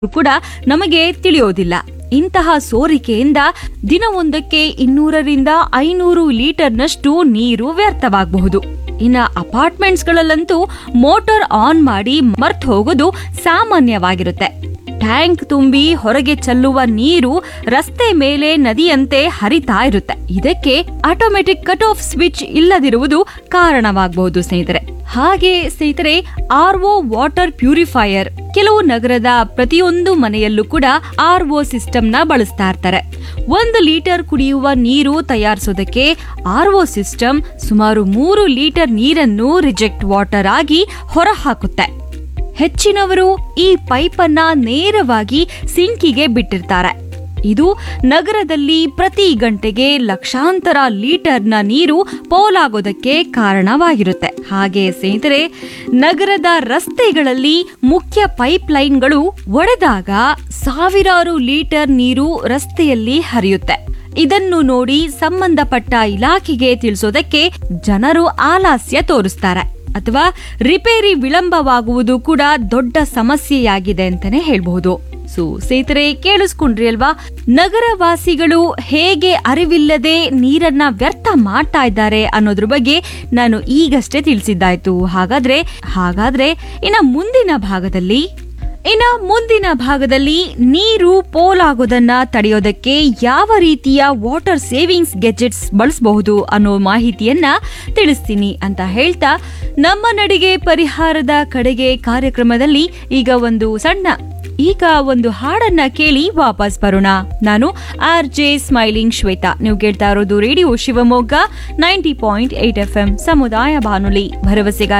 ಕೂಡ ನಮಗೆ ತಿಳಿಯೋದಿಲ್ಲ ಇಂತಹ ಸೋರಿಕೆಯಿಂದ ದಿನವೊಂದಕ್ಕೆ ಇನ್ನೂರರಿಂದ ಐನೂರು ಲೀಟರ್ನಷ್ಟು ನೀರು ವ್ಯರ್ಥವಾಗಬಹುದು ಇನ್ನ ಅಪಾರ್ಟ್ಮೆಂಟ್ಸ್ಗಳಲ್ಲಂತೂ ಮೋಟಾರ್ ಆನ್ ಮಾಡಿ ಮರ್ತ್ ಹೋಗೋದು ಸಾಮಾನ್ಯವಾಗಿರುತ್ತೆ ಟ್ಯಾಂಕ್ ತುಂಬಿ ಹೊರಗೆ ಚೆಲ್ಲುವ ನೀರು ರಸ್ತೆ ಮೇಲೆ ನದಿಯಂತೆ ಹರಿತಾ ಇರುತ್ತೆ ಇದಕ್ಕೆ ಆಟೋಮೆಟಿಕ್ ಕಟ್ ಆಫ್ ಸ್ವಿಚ್ ಇಲ್ಲದಿರುವುದು ಕಾರಣವಾಗಬಹುದು ಸ್ನೇಹಿತರೆ ಹಾಗೆ ಸ್ನೇಹಿತರೆ ಆರ್ ಒ ವಾಟರ್ ಪ್ಯೂರಿಫೈಯರ್ ಕೆಲವು ನಗರದ ಪ್ರತಿಯೊಂದು ಮನೆಯಲ್ಲೂ ಕೂಡ ಆರ್ ಒ ಸಿಸ್ಟಮ್ ನ ಬಳಸ್ತಾ ಇರ್ತಾರೆ ಒಂದು ಲೀಟರ್ ಕುಡಿಯುವ ನೀರು ತಯಾರಿಸೋದಕ್ಕೆ ಆರ್ ಒ ಸಿಸ್ಟಮ್ ಸುಮಾರು ಮೂರು ಲೀಟರ್ ನೀರನ್ನು ರಿಜೆಕ್ಟ್ ವಾಟರ್ ಆಗಿ ಹೊರಹಾಕುತ್ತೆ ಹೆಚ್ಚಿನವರು ಈ ಪೈಪನ್ನ ನೇರವಾಗಿ ಸಿಂಕಿಗೆ ಬಿಟ್ಟಿರ್ತಾರೆ ಇದು ನಗರದಲ್ಲಿ ಪ್ರತಿ ಗಂಟೆಗೆ ಲಕ್ಷಾಂತರ ಲೀಟರ್ನ ನೀರು ಪೋಲಾಗೋದಕ್ಕೆ ಕಾರಣವಾಗಿರುತ್ತೆ ಹಾಗೆ ಸ್ನೇಹಿತರೆ ನಗರದ ರಸ್ತೆಗಳಲ್ಲಿ ಮುಖ್ಯ ಪೈಪ್ ಲೈನ್ಗಳು ಒಡೆದಾಗ ಸಾವಿರಾರು ಲೀಟರ್ ನೀರು ರಸ್ತೆಯಲ್ಲಿ ಹರಿಯುತ್ತೆ ಇದನ್ನು ನೋಡಿ ಸಂಬಂಧಪಟ್ಟ ಇಲಾಖೆಗೆ ತಿಳಿಸೋದಕ್ಕೆ ಜನರು ಆಲಸ್ಯ ತೋರಿಸ್ತಾರೆ ಅಥವಾ ರಿಪೇರಿ ವಿಳಂಬವಾಗುವುದು ಕೂಡ ದೊಡ್ಡ ಸಮಸ್ಯೆಯಾಗಿದೆ ಅಂತಾನೆ ಹೇಳ್ಬಹುದು ಸೊ ಸ್ನೇಹಿತರೆ ಕೇಳಿಸ್ಕೊಂಡ್ರಿ ಅಲ್ವಾ ನಗರವಾಸಿಗಳು ಹೇಗೆ ಅರಿವಿಲ್ಲದೆ ನೀರನ್ನ ವ್ಯರ್ಥ ಮಾಡ್ತಾ ಇದ್ದಾರೆ ಅನ್ನೋದ್ರ ಬಗ್ಗೆ ನಾನು ಈಗಷ್ಟೇ ತಿಳಿಸಿದ್ದಾಯ್ತು ಹಾಗಾದ್ರೆ ಹಾಗಾದ್ರೆ ಇನ್ನ ಮುಂದಿನ ಭಾಗದಲ್ಲಿ ಇನ್ನ ಮುಂದಿನ ಭಾಗದಲ್ಲಿ ನೀರು ಪೋಲಾಗೋದನ್ನ ತಡೆಯೋದಕ್ಕೆ ಯಾವ ರೀತಿಯ ವಾಟರ್ ಸೇವಿಂಗ್ಸ್ ಗೆಜೆಟ್ಸ್ ಬಳಸಬಹುದು ಅನ್ನೋ ಮಾಹಿತಿಯನ್ನ ತಿಳಿಸ್ತೀನಿ ಅಂತ ಹೇಳ್ತಾ ನಮ್ಮ ನಡಿಗೆ ಪರಿಹಾರದ ಕಡೆಗೆ ಕಾರ್ಯಕ್ರಮದಲ್ಲಿ ಈಗ ಒಂದು ಸಣ್ಣ ಈಗ ಒಂದು ಹಾಡನ್ನ ಕೇಳಿ ವಾಪಸ್ ಬರೋಣ ನಾನು ಆರ್ ಜೆ ಸ್ಮೈಲಿಂಗ್ ಶ್ವೇತಾ ನೀವು ಕೇಳ್ತಾ ಇರೋದು radio Shivamogga ninety point eight F M ಸಮುದಾಯ ಬಾನುಲಿ ಭರವಸೆಗ